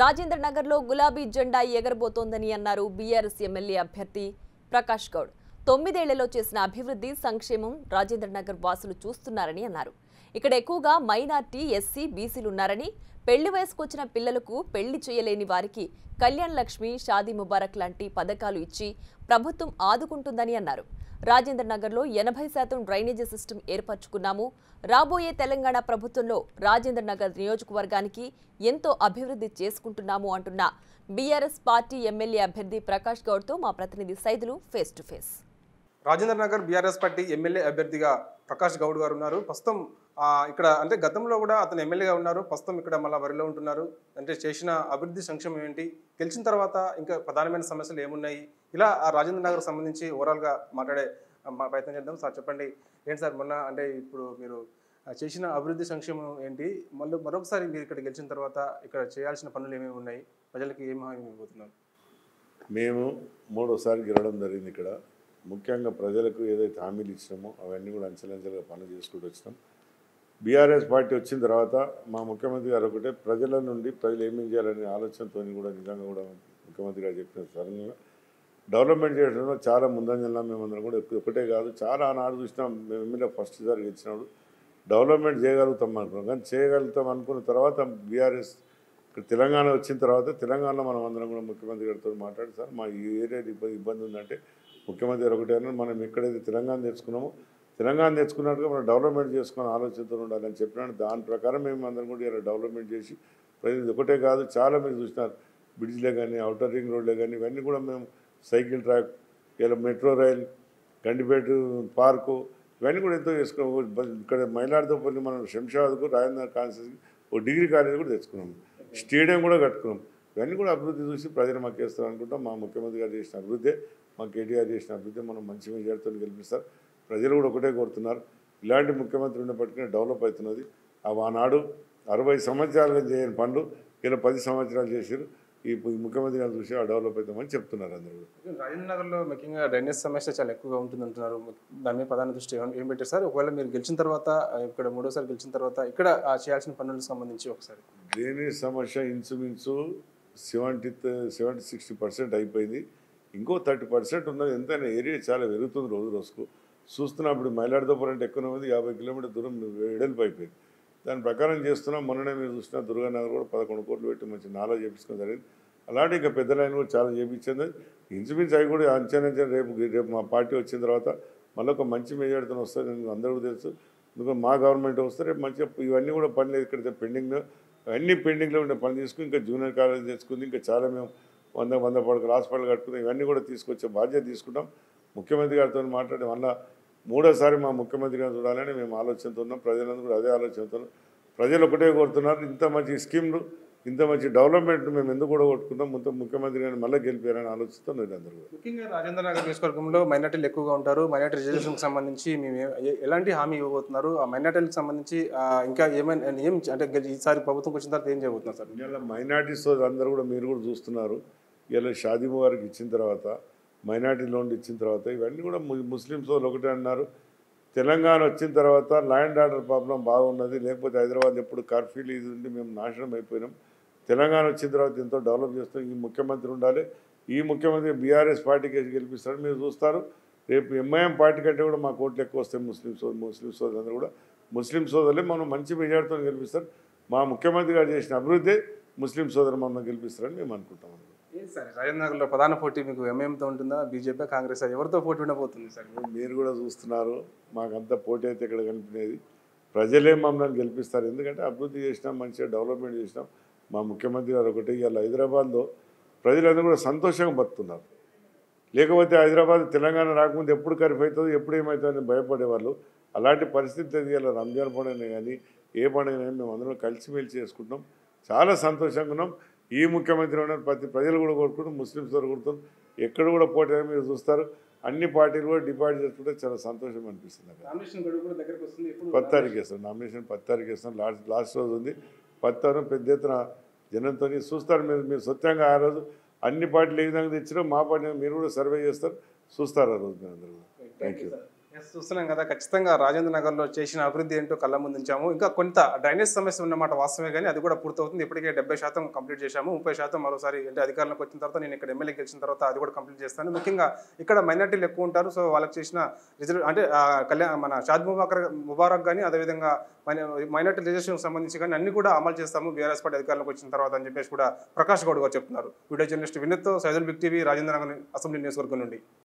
రాజేంద్ర నగర్లో గులాబీ జెండా ఎగరబోతోందని అన్నారు బీఆర్ఎస్ ఎమ్మెల్యే అభ్యర్థి ప్రకాష్ గౌడ్ తొమ్మిదేళ్లలో చేసిన అభివృద్ధి సంక్షేమం రాజేంద్ర నగర్ వాసులు చూస్తున్నారని అన్నారు ఇక్కడ ఎక్కువగా మైనార్టీ ఎస్సీ బీసీలు ఉన్నారని పెళ్లి వయసుకు వచ్చిన పిల్లలకు పెళ్లి చేయలేని వారికి కళ్యాణ్ లక్ష్మి షాదీ ముబారక్ లాంటి పథకాలు ఇచ్చి ప్రభుత్వం ఆదుకుంటుందని అన్నారు రాజేంద్ర నగర్లో ఎనభై శాతం డ్రైనేజీ సిస్టమ్ ఏర్పరచుకున్నాము రాబోయే తెలంగాణ ప్రభుత్వంలో రాజేంద్ర నగర్ నియోజకవర్గానికి ఎంతో అభివృద్ధి చేసుకుంటున్నాము అంటున్న బీఆర్ఎస్ పార్టీ ఎమ్మెల్యే అభ్యర్థి ప్రకాష్ గౌడ్తో మా ప్రతినిధి Saidulu face to face Rajendra Nagar BRS party MLA అభ్యర్థిగా ప్రకాష్ గౌడ్ గారు ఉన్నారు ప్రస్తుతం ఆ, ఇక్కడ అంటే గతంలో కూడా అతను ఎమ్మెల్యేగా ఉన్నారు ప్రస్తుతం ఇక్కడ మళ్ళీ వరిలో ఉంటున్నారు అంటే చేసిన అభివృద్ధి సంక్షేమం ఏంటి గెలిచిన తర్వాత ఇంకా ప్రధానమైన సమస్యలు ఏమున్నాయి ఇలా ఆ రాజేంద్ర నగర్ సంబంధించి ఓవరాల్గా మాట్లాడే ఆ, మా ప్రయత్నం చేద్దాం సార్ చెప్పండి ఏంటి సార్ మొన్న అంటే ఇప్పుడు మీరు ఆ, చేసిన అభివృద్ధి సంక్షేమం ఏంటి మళ్ళీ మరొకసారి మీరు ఇక్కడ గెలిచిన తర్వాత ఇక్కడ చేయాల్సిన పనులు ఏమేమి ఉన్నాయి ప్రజలకి ఏం హామీ ఇవ్వబోతున్నారు మేము మూడోసారి గెలవడం జరిగింది ఇక్కడ ముఖ్యంగా ప్రజలకు ఏదైతే హామీలు ఇచ్చినామో అవన్నీ కూడా అంచెలంచెలుగా పనులు చేసుకుంటూ వచ్చినాం బీఆర్ఎస్ పార్టీ వచ్చిన తర్వాత మా ముఖ్యమంత్రి గారు ఒకటే ప్రజల నుండి ప్రజలు ఏమేం చేయాలనే ఆలోచనతో కూడా నిజంగా కూడా ముఖ్యమంత్రి గారు చెప్పిన సరంగా డెవలప్మెంట్ చేయడంలో చాలా ముందంజలో మేమందరం కూడా ఎక్కు- ఒకటే కాదు చాలా ఆనాడు చూసినాం మేము ఎమ్మెల్యే ఫస్ట్ సారి గెలిచినప్పుడు డెవలప్మెంట్ చేయగలుగుతాం అనుకున్నాం కానీ చేయగలుగుతాం అనుకున్న తర్వాత బీఆర్ఎస్ ఇక్కడ తెలంగాణ వచ్చిన తర్వాత తెలంగాణలో మనం అందరం కూడా ముఖ్యమంత్రి గారితో మాట్లాడి సార్ మా ఈ ఏరియా ఇబ్బంది ఇబ్బంది ఉందంటే ముఖ్యమంత్రి గారు ఒకటే అన్నారు మనం ఎక్కడైతే తెలంగాణ తెచ్చుకున్నామో తెలంగాణ తెచ్చుకున్నట్టుగా మనం డెవలప్మెంట్ చేసుకుని ఆలోచనతో ఉండాలని చెప్పినాడు దాని ప్రకారం మేము అందరం కూడా ఇలా డెవలప్మెంట్ చేసి ప్రజలు ఇది ఒకటే కాదు చాలా మీరు చూసినారు బ్రిడ్జ్లే కానీ అవుటర్ రింగ్ రోడ్లే కానీ ఇవన్నీ కూడా మేము సైకిల్ ట్రాక్ ఇలా మెట్రో రైల్ గండిపేట పార్కు ఇవన్నీ కూడా ఎంతో చేసుకున్నాం ఇక్కడ మైలార్దోపల్లి మనం శంషాబాద్కు రాజేంద్ర కాన్స్టిట్యూన్సీ ఓ డిగ్రీ కాలేజ్ కూడా తెచ్చుకున్నాం స్టేడియం కూడా కట్టుకున్నాం ఇవన్నీ కూడా అభివృద్ధి చూసి ప్రజలు మాకు వేస్తారు అనుకుంటాం మా ముఖ్యమంత్రి గారు చేసిన అభివృద్ధి మా కేటీఆర్ చేసిన అభివృద్ధి మనం మంచి మెజార్టీతో గెలిపిస్తారు ప్రజలు కూడా ఒకటే కోరుతున్నారు ఇలాంటి ముఖ్యమంత్రి ఉన్నప్పటికీ డెవలప్ అవుతున్నది అవి ఆనాడు అరవై సంవత్సరాలుగా చేయని పనులు ఇలా పది సంవత్సరాలు చేశారు ఈ ఈ ముఖ్యమంత్రి గారు చూసి ఆ డెవలప్ అవుతామని చెప్తున్నారు అందరూ కూడా. రాజేంద్ర నగర్లో ముఖ్యంగా డ్రైనేజ్ సమస్య చాలా ఎక్కువగా ఉంటుంది అంటున్నారు దాని మీద ప్రధాన దృష్టి ఏం- ఏం పెట్టారు సార్ ఒకవేళ మీరు గెలిచిన తర్వాత ఆ, ఇక్కడ మూడోసారి గెలిచిన తర్వాత ఇక్కడ ఆ, చేయాల్సిన పనులకు సంబంధించి ఒకసారి డ్రైనేజ్ సమస్య ఇంచుమించు సెవెంటీ సెవెంటీ సిక్స్టీ పర్సెంట్ అయిపోయింది ఇంకో థర్టీ పర్సెంట్ ఉన్నది ఎంతైనా ఏరియా చాలా పెరుగుతుంది రోజు రోజుకు చూస్తున్నప్పుడు మైలాడదోపురం అంటే ఎక్కువ ఉంది యాభై కిలోమీటర్ దూరం వెడల్పు అయిపోయింది దాని ప్రకారం చేస్తున్నాం మొన్ననే మీరు చూసిన దుర్గానగర్ కూడా పదకొండు కోట్లు పెట్టి మంచి నాలా చేపించుకోవడం జరిగింది అలాంటి ఇంకా పెద్ద లైన్ కూడా చాలా చేపించింది ఇంచుమించు అవి కూడా అంచనా రేపు రేపు మా పార్టీ వచ్చిన తర్వాత మళ్ళీ ఒక మంచి మెజార్టీతో వస్తుంది నేను అందరికీ తెలుసు ఎందుకంటే మా గవర్నమెంట్ వస్తే రేపు మంచిగా ఇవన్నీ కూడా పనులు ఇక్కడ పెండింగ్ అన్ని పెండింగ్లో ఉండే పని తీసుకుని ఇంకా జూనియర్ కాలేజ్ తెచ్చుకుంది ఇంకా చాలా మేము వంద వంద పడకలు హాస్పిటల్ కట్టుకుని ఇవన్నీ కూడా తీసుకొచ్చే బాధ్యత తీసుకుంటాం ముఖ్యమంత్రి గారితో మాట్లాడి మళ్ళా మూడోసారి మా ముఖ్యమంత్రి గారిని చూడాలని మేము ఆలోచనతో ఉన్నాం ప్రజలందరూ కూడా అదే ఆలోచనతో ఉన్నాం. ప్రజలు ఒకటే కోరుతున్నారు ఇంత మంచి స్కీమ్లు ఇంత మంచి డెవలప్మెంట్ మేము ఎందుకు కూడా కొట్టుకుంటాం మొత్తం ముఖ్యమంత్రి గారిని మళ్ళీ గెలిపారని ఆలోచిస్తాం అందరూ కూడా ముఖ్యంగా రాజేంద్ర నగర్ నియోజకవర్గంలో మైనార్టీలు ఎక్కువగా ఉంటారు మైనార్టీ రిజర్వేషన్కి సంబంధించి మేము ఏ- ఏ- ఎలాంటి హామీ ఇవ్వబోతున్నారు ఆ మైనార్టీలకు సంబంధించి ఆ, ఇంకా ఏమైనా ఏం అంటే గెలి- ఈసారి ప్రభుత్వం వచ్చిన తర్వాత ఏం చేయబోతున్నారు సార్ ఇలా మైనార్టీస్ అందరూ కూడా మీరు కూడా చూస్తున్నారు ఇలా షాదీ ముబారక్ ఇచ్చిన తర్వాత మైనార్టీ లోన్లు ఇచ్చిన తర్వాత ఇవన్నీ కూడా ము- ముస్లిమ్స్ వాళ్ళు ఒకటే అన్నారు తెలంగాణ వచ్చిన తర్వాత ల్యాండ్ ఆర్డర్ ప్రాబ్లం బాగున్నది లేకపోతే హైదరాబాద్ ఎప్పుడు కర్ఫ్యూలు ఇది ఉండి మేము నాశనం అయిపోయినాం తెలంగాణ వచ్చిన తర్వాత ఎంతో డెవలప్ చేస్తాం ఈ ముఖ్యమంత్రి ఉండాలి ఈ ముఖ్యమంత్రి బీఆర్ఎస్ పార్టీకి వేసి గెలిపిస్తాడు మీరు చూస్తారు రేపు ఎంఐఎం పార్టీ కంటే కూడా మా కోట్లు ఎక్కువ వస్తాయి ముస్లిం సో ముస్లిం సోదరులందరూ కూడా ముస్లిం సోదరులే మనం మంచి మెజార్టీతో గెలిపిస్తారు మా ముఖ్యమంత్రి గారు చేసిన అభివృద్ధి ముస్లిం సోదరు మమ్మల్ని గెలిపిస్తారని మేము అనుకుంటాం ఏంటి సార్ రాజేంద్ర నగర్లో ప్రధాన పోటీ మీకు ఎంఐఎంతో ఉంటుందా బీజేపీ కాంగ్రెస్ ఎవరితో పోటీ ఉండబోతుంది సార్ మీరు కూడా చూస్తున్నారు మాకంతా పోటీ అయితే ఇక్కడ కనిపినది ప్రజలే మమ్మల్ని గెలిపిస్తారు ఎందుకంటే అభివృద్ధి చేసినాం మంచిగా డెవలప్మెంట్ చేసినాం మా ముఖ్యమంత్రి గారు ఒకటి ఇవాళ హైదరాబాద్లో ప్రజలందరూ కూడా సంతోషంగా బతుకుతున్నారు లేకపోతే హైదరాబాద్ తెలంగాణ రాకముందు ఎప్పుడు కరిఫ్ అవుతుందో ఎప్పుడు ఏమవుతుందని భయపడేవాళ్ళు అలాంటి పరిస్థితి అది ఇలా రంజాన్ పండుగనే కానీ ఏ పండుగ మేము అందరం కలిసిమెలిసి చేసుకుంటాం చాలా సంతోషంగా ఉన్నాం ఈ ముఖ్యమంత్రి ఉన్నారు ప్రతి ప్రజలు కూడా కోరుకుంటాం ముస్లిమ్స్ కూడా కోరుతాం ఎక్కడ కూడా పోటీ అని మీరు చూస్తారు అన్ని పార్టీలు కూడా డిపాజిట్ చేసుకుంటే చాలా సంతోషం అనిపిస్తుంది నాకు. నామినేషన్ గడువు కూడా దగ్గరకు వస్తుంది ఎప్పుడు పది తారీఖు వేస్తాం నామినేషన్ పది తారీఖు వేస్తాం లాస్ట్ లాస్ట్ రోజు ఉంది పది తారీఖు పెద్ద ఎత్తున జనంతో చూస్తారు మీరు మీరు సత్యంగా ఆ రోజు అన్ని పార్టీలు ఏ విధంగా తెచ్చినా మా పార్టీ మీరు కూడా సర్వే చేస్తారు చూస్తారు ఆ రోజు మీరు అందరూ థ్యాంక్ యూ ఎస్ చూస్తున్నాం కదా ఖచ్చితంగా రాజేంద్ర నగర్లో చేసిన అభివృద్ధి ఏంటో కళ్ళ ముందు ఉంచాము ఇంకా కొంత డ్రైనేజ్ సమస్య ఉన్నమాట వాస్తవమే కానీ అది కూడా పూర్తవుతుంది ఇప్పటికే డెబ్బై శాతం కంప్లీట్ చేశాము ముప్పై శాతం మరోసారి అంటే అధికారంలోకి వచ్చిన తర్వాత నేను ఇక్కడ ఎమ్మెల్యే గెలిచిన తర్వాత అది కూడా కంప్లీట్ చేస్తాను ముఖ్యంగా ఇక్కడ మైనార్టీలు ఎక్కువ ఉంటారు సో వాళ్ళకి చేసిన రిజర్వ్ అంటే ఆ, కళ్యాణ్ మన షాద్ ముబాకర్ ముబారక్ కానీ అదేవిధంగా మైనార్టీ రిజర్వేషన్ సంబంధించి కానీ అన్ని కూడా అమలు చేస్తాము బీఆర్ఎస్ పార్టీ అధికారంలోకి వచ్చిన తర్వాత అని చెప్పేసి కూడా ప్రకాష్ గౌడ్ గారు చెప్తున్నారు వీడియో జర్నలిస్ట్ వినీత్తో సైజల్ big TV Rajendra Nagar assembly నియోజకవర్గం నుండి